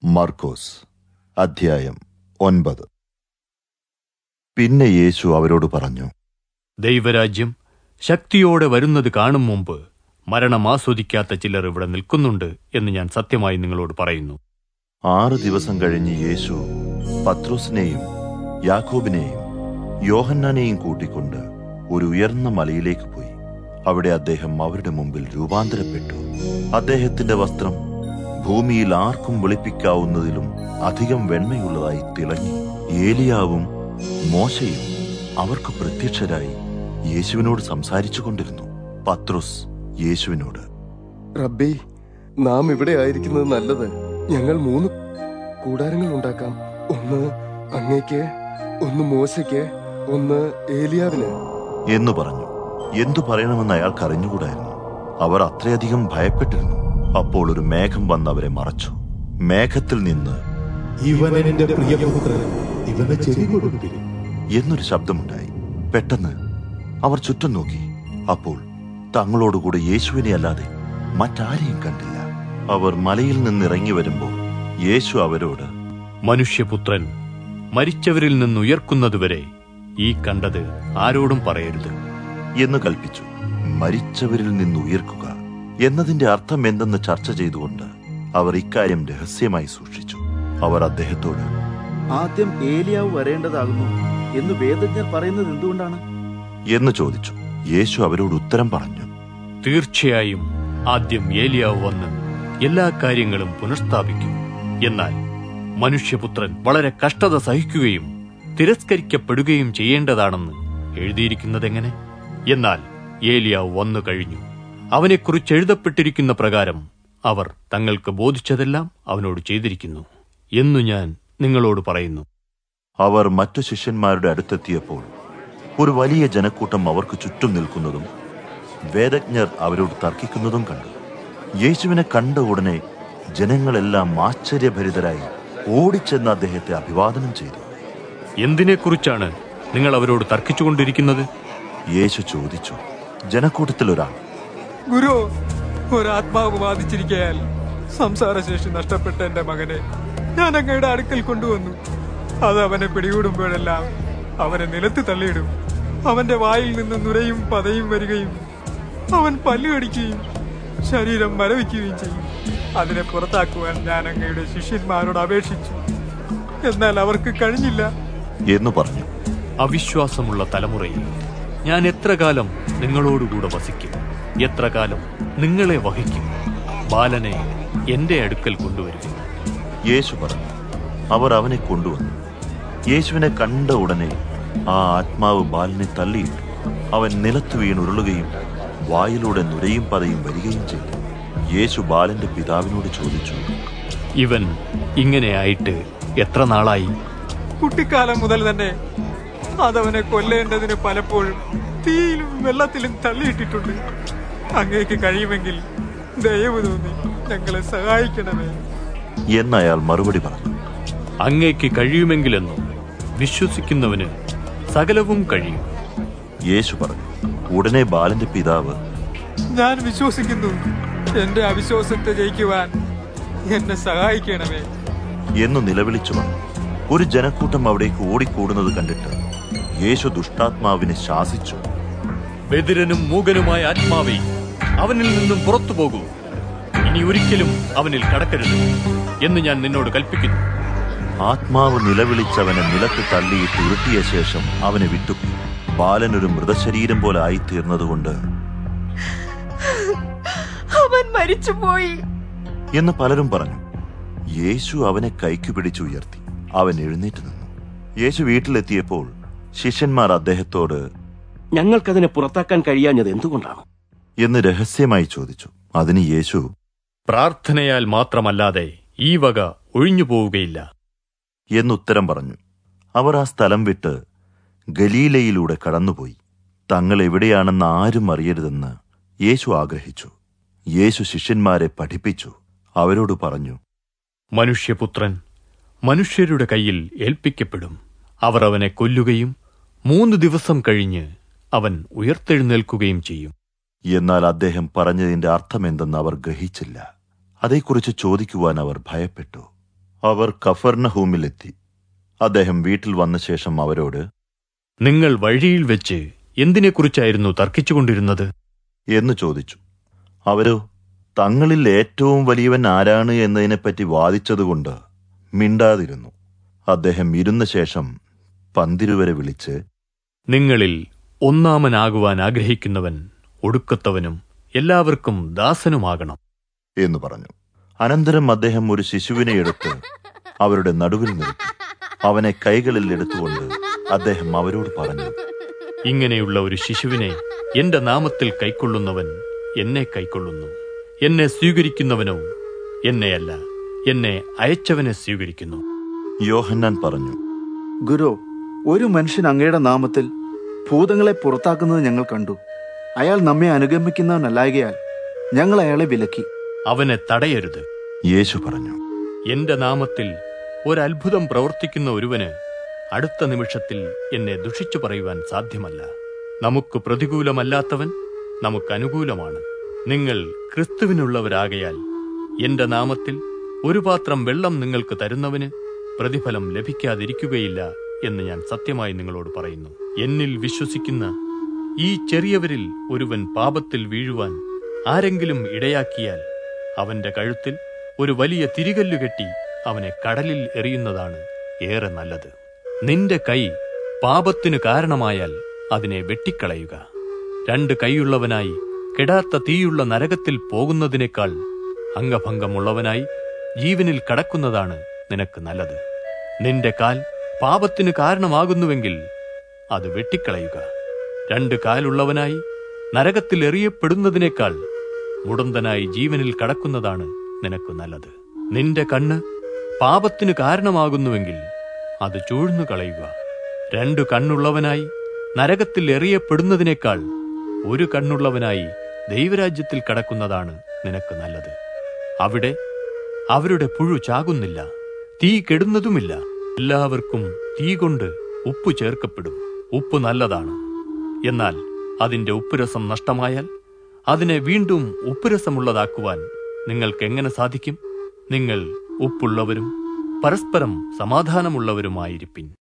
മർക്കോസ് അധ്യായം ഒൻപത് പിന്നെ യേശു അവരോട് പറഞ്ഞു ദൈവരാജ്യം ശക്തിയോടെ വരുന്നത് കാണും മുമ്പ് മരണം ആസ്വദിക്കാത്ത ചിലർ ഇവിടെ നിൽക്കുന്നുണ്ട് എന്ന് ഞാൻ സത്യമായി നിങ്ങളോട് പറയുന്നു ആറ് ദിവസം കഴിഞ്ഞ് യേശു പത്രോസിനെയും യാക്കോബിനെയും യോഹന്നാനെയും കൂട്ടിക്കൊണ്ട് ഒരു ഉയർന്ന മലയിലേക്ക് പോയി അവിടെ അദ്ദേഹം അവരുടെ മുമ്പിൽ രൂപാന്തരപ്പെട്ടു അദ്ദേഹത്തിന്റെ വസ്ത്രം ഭൂമിയിൽ ആർക്കും വെളുപ്പിക്കാവുന്നതിലും അധികം വെണ്മയുള്ളതായി തിളങ്ങി ഏലിയാവും മോശയും അവർക്ക് പ്രത്യക്ഷരായി യേശുവിനോട് സംസാരിച്ചു കൊണ്ടിരുന്നു പത്രോസ് യേശുവിനോട് റബ്ബി നാം ഇവിടെ ആയിരിക്കുന്നത് നല്ലത് ഞങ്ങൾ മൂന്ന് കൂടാരങ്ങൾ ഉണ്ടാക്കാം ഒന്ന് അങ്ങേക്ക് ഒന്ന് മോശയ്ക്ക് ഒന്ന് ഏലിയാവിന് എന്ന് പറഞ്ഞു എന്തു പറയണമെന്ന് അയാൾക്ക് അറിഞ്ഞുകൂടായിരുന്നു അവർ അത്രയധികം ഭയപ്പെട്ടിരുന്നു അപ്പോൾ ഒരു മേഘം വന്ന് അവരെ മറച്ചു മേഘത്തിൽ നിന്ന് ഇവൻ എന്റെ പ്രിയപുത്രൻ ഇവന് ചെവി കൊടുപ്പിൻ എന്നൊരു ശബ്ദമുണ്ടായി പെട്ടെന്ന് അവർ ചുറ്റും നോക്കി അപ്പോൾ തങ്ങളോടുകൂടെ യേശുവിനെ അല്ലാതെ മറ്റാരെയും കണ്ടില്ല അവർ മലയിൽ നിന്ന് ഇറങ്ങി വരുമ്പോൾ യേശു അവരോട് മനുഷ്യപുത്രൻ മരിച്ചവരിൽ നിന്ന് ഉയർക്കുന്നതുവരെ ഈ കണ്ടത് ആരോടും പറയരുത് എന്ന് കൽപ്പിച്ചു മരിച്ചവരിൽ നിന്ന് ഉയർക്കുക എന്നതിന്റെ അർത്ഥം എന്തെന്ന് ചർച്ച ചെയ്തുകൊണ്ട് അവർ ഇക്കാര്യം രഹസ്യമായി സൂക്ഷിച്ചു അവർ അദ്ദേഹത്തോട് ആദ്യം ഏലിയാവ് വരേണ്ടതാകുന്നു എന്ന് വേദജ്ഞർ പറയുന്നത് എന്തുകൊണ്ടാണ് എന്ന് ചോദിച്ചു യേശു അവരോട് ഉത്തരം പറഞ്ഞു തീർച്ചയായും ആദ്യം ഏലിയാവ് വന്ന് എല്ലാ കാര്യങ്ങളും പുനഃസ്ഥാപിക്കും എന്നാൽ മനുഷ്യപുത്രൻ വളരെ കഷ്ടത സഹിക്കുകയും തിരസ്കരിക്കപ്പെടുകയും ചെയ്യേണ്ടതാണെന്ന് എഴുതിയിരിക്കുന്നതെങ്ങനെ എന്നാൽ ഏലിയാവ് വന്നു കഴിഞ്ഞു അവനെക്കുറിച്ച് എഴുതപ്പെട്ടിരിക്കുന്ന പ്രകാരം അവർ തങ്ങൾക്ക് ബോധിച്ചതെല്ലാം അവനോട് ചെയ്തിരിക്കുന്നു എന്നു ഞാൻ നിങ്ങളോട് പറയുന്നു അവർ മറ്റു ശിഷ്യന്മാരുടെ അടുത്തെത്തിയപ്പോൾ ഒരു വലിയ ജനക്കൂട്ടം അവർക്ക് ചുറ്റും നിൽക്കുന്നതും വേദജ്ഞർ അവരോട് തർക്കിക്കുന്നതും കണ്ടു യേശുവിനെ കണ്ട ഉടനെ ജനങ്ങളെല്ലാം ആശ്ചര്യഭരിതരായി ഓടിച്ചെന്ന് അദ്ദേഹത്തെ അഭിവാദനം ചെയ്തു എന്തിനെക്കുറിച്ചാണ് നിങ്ങൾ അവരോട് തർക്കിച്ചുകൊണ്ടിരിക്കുന്നത് യേശു ചോദിച്ചു ജനക്കൂട്ടത്തിൽ ഒരാൾ ഗുരു ഒരാത്മാവ് ബാധിച്ചിരിക്കയാൽ സംസാരശേഷി നഷ്ടപ്പെട്ട എന്റെ മകനെ ഞാൻ അങ്ങയുടെ അടുക്കൽ കൊണ്ടുവന്നു അത് അവനെ പിടികൂടുമ്പോഴെല്ലാം അവനെ നിലത്ത് തള്ളിയിടും അവന്റെ വായിൽ നിന്ന് നുരയും പതയും വരികയും അവൻ പല്ലുകടിക്കുകയും ശരീരം മരവിക്കുകയും ചെയ്യും അതിനെ പുറത്താക്കുവാൻ ഞാൻ അങ്ങയുടെ ശിഷ്യന്മാരോട് അപേക്ഷിച്ചു എന്നാൽ അവർക്ക് കഴിഞ്ഞില്ല എന്ന് പറഞ്ഞു അവിശ്വാസമുള്ള തലമുറയിൽ ഞാൻ എത്ര കാലം നിങ്ങളോടുകൂടെ വസിക്കും എത്ര കാലം നിങ്ങളെ വഹിക്കും ബാലനെ എന്റെ അടുക്കൽ കൊണ്ടുവരിക യേശു പറഞ്ഞു അവർ അവനെ കൊണ്ടുവന്നു യേശുവിനെ കണ്ട ഉടനെ ആ ആത്മാവ് ബാലനെ തള്ളിയിട്ടു അവൻ നിലത്ത് വീണുരുളുകയും വായിലൂടെ നുരയും പതയും വരികയും ചെയ്തു യേശു ബാലന്റെ പിതാവിനോട് ചോദിച്ചു ഇവൻ ഇങ്ങനെയായിട്ട് എത്ര നാളായി കുട്ടിക്കാലം മുതൽ തന്നെ അതവനെ കൊല്ലേണ്ടതിന് പലപ്പോഴും തീയിലും വെള്ളത്തിലും തള്ളിയിട്ടിട്ടുണ്ട് അങ്ങേക്ക് കഴിയുമെങ്കിൽ ദയവ് തോന്നി ഞങ്ങളെ സഹായിക്കണമേ എന്ന് അയാൾ മറുപടി പറഞ്ഞു അങ്ങേക്ക് കഴിയുമെങ്കിലെന്നും വിശ്വസിക്കുന്നവന് സകലവും കഴിയും യേശു പറഞ്ഞു ഉടനെ ബാലന്റെ പിതാവ് ഞാൻ വിശ്വസിക്കുന്നു എന്റെ അവിശ്വാസത്തെ ജയിക്കുവാൻ എന്നെ സഹായിക്കണമേ എന്നു നിലവിളിച്ചു വന്നു ഒരു ജനക്കൂട്ടം അവിടേക്ക് ഓടിക്കൂടുന്നത് കണ്ടിട്ട് യേശു ദുഷ്ടാത്മാവിനെ ശാസിച്ചു ബദിരനും മൂകനുമായ ആത്മാവേ അവനിൽ നിന്നും പുറത്തു പോകൂ ഇനി ഒരിക്കലും അവനിൽ കടക്കരുത് എന്ന് ഞാൻ നിന്നോട് കൽപ്പിക്കുന്നു ആത്മാവ് നിലവിളിച്ചവനെ നിലത്ത് തള്ളിയിട്ട് ഉരുട്ടിയ ശേഷം അവനെ വിട്ടു ബാലനൊരു മൃതശരീരം പോലെ ആയിത്തീർന്നതുകൊണ്ട് അവൻ മരിച്ചുപോയി എന്ന് പലരും പറഞ്ഞു യേശു അവനെ കൈക്ക് പിടിച്ചുയർത്തി അവൻ എഴുന്നേറ്റ് നിന്നു യേശു വീട്ടിലെത്തിയപ്പോൾ ശിഷ്യന്മാർ അദ്ദേഹത്തോട് ഞങ്ങൾക്കതിനെ പുറത്താക്കാൻ കഴിയാഞ്ഞത് എന്തുകൊണ്ടാണ് എന്ന് രഹസ്യമായി ചോദിച്ചു അതിന് യേശു പ്രാർത്ഥനയാൽ മാത്രമല്ലാതെ ഈ വക ഒഴിഞ്ഞു പോവുകയില്ല എന്നുത്തരം പറഞ്ഞു അവർ ആ സ്ഥലം വിട്ട് ഗലീലയിലൂടെ കടന്നുപോയി തങ്ങൾ എവിടെയാണെന്ന് ആരും അറിയരുതെന്ന് യേശു ആഗ്രഹിച്ചു യേശു ശിഷ്യന്മാരെ പഠിപ്പിച്ചു അവരോട് പറഞ്ഞു മനുഷ്യപുത്രൻ മനുഷ്യരുടെ കയ്യിൽ ഏൽപ്പിക്കപ്പെടും അവർ അവനെ കൊല്ലുകയും മൂന്ന് ദിവസം കഴിഞ്ഞ് അവൻ ഉയർത്തെഴുന്നേൽക്കുകയും ചെയ്യും എന്നാൽ അദ്ദേഹം പറഞ്ഞതിന്റെ അർത്ഥമെന്തെന്ന് അവർ ഗ്രഹിച്ചില്ല അതേക്കുറിച്ച് ചോദിക്കുവാൻ അവർ ഭയപ്പെട്ടു അവർ കഫർണഹൂമിലെത്തി അദ്ദേഹം വീട്ടിൽ വന്ന ശേഷം അവരോട് നിങ്ങൾ വഴിയിൽ വെച്ച് എന്തിനെക്കുറിച്ചായിരുന്നു തർക്കിച്ചുകൊണ്ടിരുന്നത് എന്ന് ചോദിച്ചു അവരോ തങ്ങളിൽ ഏറ്റവും വലിയവൻ ആരാണ് എന്നതിനെപ്പറ്റി വാദിച്ചതുകൊണ്ട് മിണ്ടാതിരുന്നു അദ്ദേഹം ഇരുന്ന ശേഷം പന്തിരുവരെ വിളിച്ച് നിങ്ങളിൽ ഒന്നാമനാകുവാൻ ആഗ്രഹിക്കുന്നവൻ ഒടുക്കത്തവനും എല്ലാവർക്കും ദാസനുമാകണം എന്ന് പറഞ്ഞു അനന്തരം അദ്ദേഹം ഒരു ശിശുവിനെ എടുത്ത് അവരുടെ നടുവിൽ നിർത്തി അവനെ കൈകളിൽ എടുത്തുകൊണ്ട് അദ്ദേഹം അവരോട് പറഞ്ഞു ഇങ്ങനെയുള്ള ഒരു ശിശുവിനെ എന്റെ നാമത്തിൽ കൈക്കൊള്ളുന്നവൻ എന്നെ കൈക്കൊള്ളുന്നു എന്നെ സ്വീകരിക്കുന്നവനോ എന്നെയല്ല എന്നെ അയച്ചവനെ സ്വീകരിക്കുന്നു യോഹന്നാൻ പറഞ്ഞു ഗുരു ഒരു മനുഷ്യൻ അങ്ങയുടെ നാമത്തിൽ ഭൂതങ്ങളെ പുറത്താക്കുന്നത് ഞങ്ങൾ കണ്ടു അയാൾ നമ്മെ അനുഗമിക്കുന്നവനല്ലായകയാൽ ഞങ്ങൾ അയാളെ വിലക്കി അവനെ തടയരുത് യേശു പറഞ്ഞു എന്റെ നാമത്തിൽ ഒരത്ഭുതം പ്രവർത്തിക്കുന്ന ഒരുവന് അടുത്ത നിമിഷത്തിൽ എന്നെ ദുഷിച്ചു പറയുവാൻ സാധ്യമല്ല നമുക്ക് പ്രതികൂലമല്ലാത്തവൻ നമുക്ക് അനുകൂലമാണ് നിങ്ങൾ ക്രിസ്തുവിനുള്ളവരാകയാൽ എന്റെ നാമത്തിൽ ഒരു പാത്രം വെള്ളം നിങ്ങൾക്ക് തരുന്നവന് പ്രതിഫലം ലഭിക്കാതിരിക്കുകയില്ല എന്ന് ഞാൻ സത്യമായി നിങ്ങളോട് പറയുന്നു എന്നിൽ വിശ്വസിക്കുന്ന ഈ ചെറിയവരിൽ ഒരുവൻ പാപത്തിൽ വീഴുവാൻ ആരെങ്കിലും ഇടയാക്കിയാൽ അവന്റെ കഴുത്തിൽ ഒരു വലിയ തിരികല്ലു കെട്ടി അവനെ കടലിൽ എറിയുന്നതാണ് ഏറെ നല്ലത് നിന്റെ കൈ പാപത്തിനു കാരണമായാൽ അതിനെ വെട്ടിക്കളയുക രണ്ട് കൈയുള്ളവനായി കെടാത്ത തീയുള്ള നരകത്തിൽ പോകുന്നതിനേക്കാൾ അംഗഭംഗമുള്ളവനായി ജീവനിൽ കടക്കുന്നതാണ് നിനക്ക് നല്ലത് നിന്റെ കാൽ പാപത്തിനു കാരണമാകുന്നുവെങ്കിൽ അത് വെട്ടിക്കളയുക രണ്ട് കാലുള്ളവനായി നരകത്തിൽ എറിയപ്പെടുന്നതിനേക്കാൾ മുടന്തനായി ജീവനിൽ കടക്കുന്നതാണ് നിനക്ക് നല്ലത് നിന്റെ കണ്ണ് പാപത്തിനു കാരണമാകുന്നുവെങ്കിൽ അത് ചൂഴ്ന്നു കളയുക രണ്ടു കണ്ണുള്ളവനായി നരകത്തിൽ എറിയപ്പെടുന്നതിനേക്കാൾ ഒരു കണ്ണുള്ളവനായി ദൈവരാജ്യത്തിൽ കടക്കുന്നതാണ് നിനക്ക് നല്ലത് അവിടെ അവരുടെ പുഴു ചാകുന്നില്ല തീ കെടുന്നതുമില്ല എല്ലാവർക്കും തീ കൊണ്ട് ഉപ്പ് ചേർക്കപ്പെടും ഉപ്പ് നല്ലതാണ് എന്നാൽ അതിന്റെ ഉപ്പുരസം നഷ്ടമായാൽ അതിനെ വീണ്ടും ഉപ്പുരസമുള്ളതാക്കുവാൻ നിങ്ങൾക്ക് എങ്ങനെ സാധിക്കും നിങ്ങൾ ഉപ്പുള്ളവരും പരസ്പരം സമാധാനമുള്ളവരുമായിരിപ്പിൻ